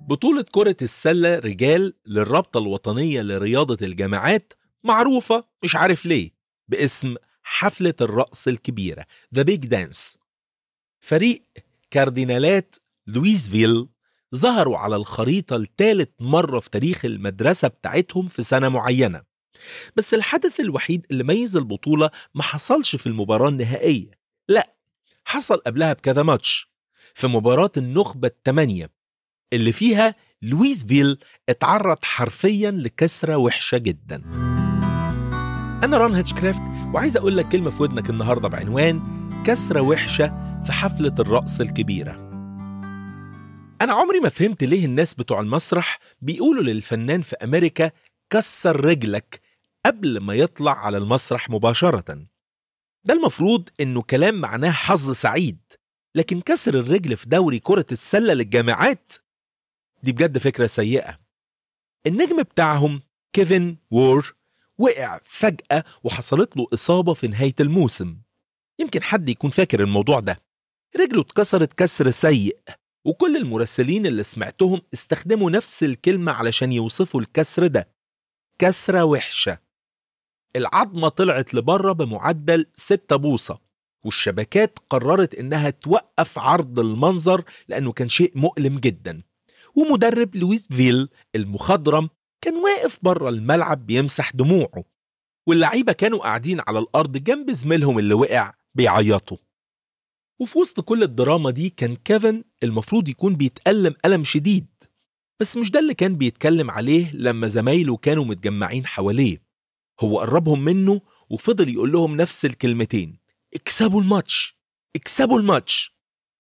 بطولة كرة السلة رجال للرابطة الوطنية لرياضة الجامعات معروفة مش عارف ليه باسم حفلة الرقص الكبيرة The Big Dance فريق كاردينالات لويسفيل ظهروا على الخريطة لثالث مرة في تاريخ المدرسة بتاعتهم في سنة معينة بس الحدث الوحيد اللي ميز البطولة ما حصلش في المباراة النهائية لا حصل قبلها بكذا ماتش في مباراة النخبة الثمانية اللي فيها لويسفيل اتعرض حرفيا لكسرة وحشة جدا أنا ران هاتشكرافت وعايز أقول لك كلمة في ودنك النهاردة بعنوان كسرة وحشة في حفلة الرقص الكبيرة أنا عمري ما فهمت ليه الناس بتوع المسرح بيقولوا للفنان في أمريكا كسر رجلك قبل ما يطلع على المسرح مباشرة ده المفروض إنه كلام معناه حظ سعيد لكن كسر الرجل في دوري كرة السلة للجامعات دي بجد فكرة سيئة النجم بتاعهم كيفن وور وقع فجأة وحصلت له إصابة في نهاية الموسم يمكن حد يكون فاكر الموضوع ده رجله اتكسرت كسر سيء وكل المراسلين اللي سمعتهم استخدموا نفس الكلمة علشان يوصفوا الكسر ده كسرة وحشة العظمة طلعت لبره بمعدل 6 بوصة والشبكات قررت إنها توقف عرض المنظر لأنه كان شيء مؤلم جدا ومدرب لويس فيل المخضرم كان واقف بره الملعب بيمسح دموعه واللعيبة كانوا قاعدين على الأرض جنب زميلهم اللي وقع بيعيطوا وفي وسط كل الدراما دي كان كيفن المفروض يكون بيتألم ألم شديد بس مش ده اللي كان بيتكلم عليه لما زمايله كانوا متجمعين حواليه هو قربهم منه وفضل يقول لهم نفس الكلمتين اكسبوا الماتش اكسبوا الماتش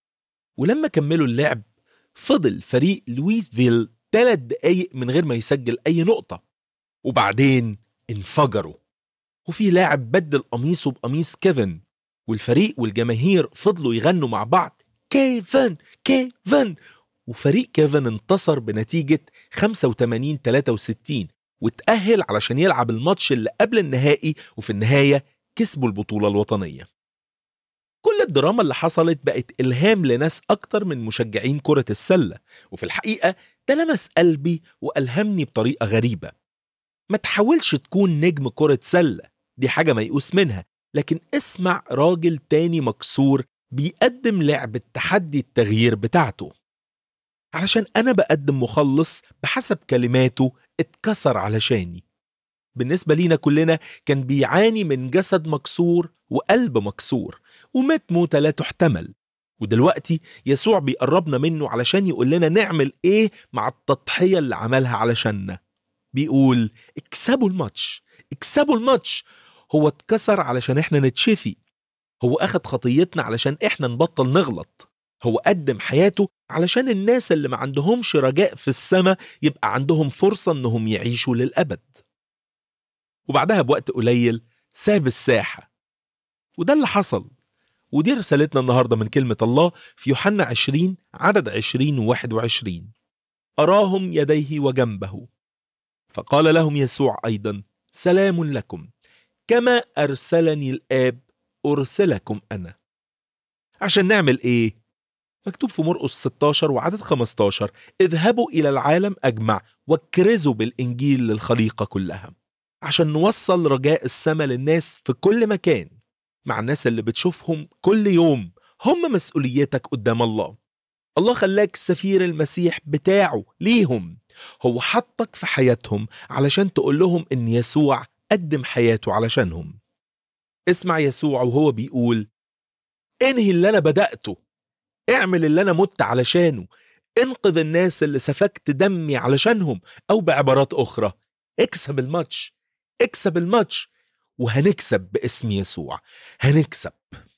ولما كملوا اللعب فضل فريق لويسفيل ثلاث دقايق من غير ما يسجل أي نقطة وبعدين انفجروا وفي لاعب بدل قميصه بقميص كيفن والفريق والجماهير فضلوا يغنوا مع بعض كيفن كيفن وفريق كيفن انتصر بنتيجة 85 63 وتأهل علشان يلعب الماتش اللي قبل النهائي وفي النهاية كسبوا البطولة الوطنية كل الدراما اللي حصلت بقت إلهام لناس أكتر من مشجعين كرة السلة وفي الحقيقة ده لمس قلبي وألهمني بطريقة غريبة ما تحاولش تكون نجم كرة سلة دي حاجة ميؤوس منها لكن اسمع راجل تاني مكسور بيقدم لعبة تحدي التغيير بتاعته علشان أنا بقدم مخلص بحسب كلماته اتكسر علشاني بالنسبة لينا كلنا كان بيعاني من جسد مكسور وقلب مكسور ومات موتة لا تحتمل ودلوقتي يسوع بيقربنا منه علشان يقول لنا نعمل ايه مع التضحية اللي عملها علشاننا بيقول اكسبوا الماتش اكسبوا الماتش هو اتكسر علشان احنا نتشفي هو اخد خطيتنا علشان احنا نبطل نغلط هو قدم حياته علشان الناس اللي ما عندهمش رجاء في السماء يبقى عندهم فرصة انهم يعيشوا للأبد وبعدها بوقت قليل ساب الساحة وده اللي حصل ودي رسالتنا النهاردة من كلمة الله في يوحنا 20 عدد 20 و 21 أراهم يديه وجنبه فقال لهم يسوع أيضا سلام لكم كما أرسلني الآب أرسلكم أنا عشان نعمل إيه؟ مكتوب في مرقس 16 وعدد 15 اذهبوا إلى العالم أجمع واكرزوا بالإنجيل للخليقة كلها عشان نوصل رجاء السماء للناس في كل مكان مع الناس اللي بتشوفهم كل يوم هم مسؤوليتك قدام الله الله خلاك سفير المسيح بتاعه ليهم هو حطك في حياتهم علشان تقول لهم ان يسوع قدم حياته علشانهم اسمع يسوع وهو بيقول انهي اللي انا بدأته اعمل اللي انا مت علشانه انقذ الناس اللي سفكت دمي علشانهم او بعبارات اخرى اكسب الماتش اكسب الماتش وهنكسب باسم يسوع هنكسب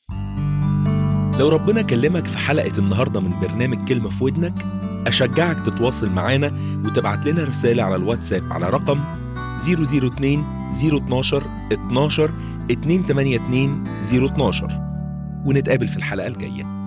لو ربنا كلمك في حلقة النهاردة من برنامج كلمة في ودنك أشجعك تتواصل معانا وتبعت لنا رسالة على الواتساب على رقم 002 012 12 282 012 ونتقابل في الحلقة الجاية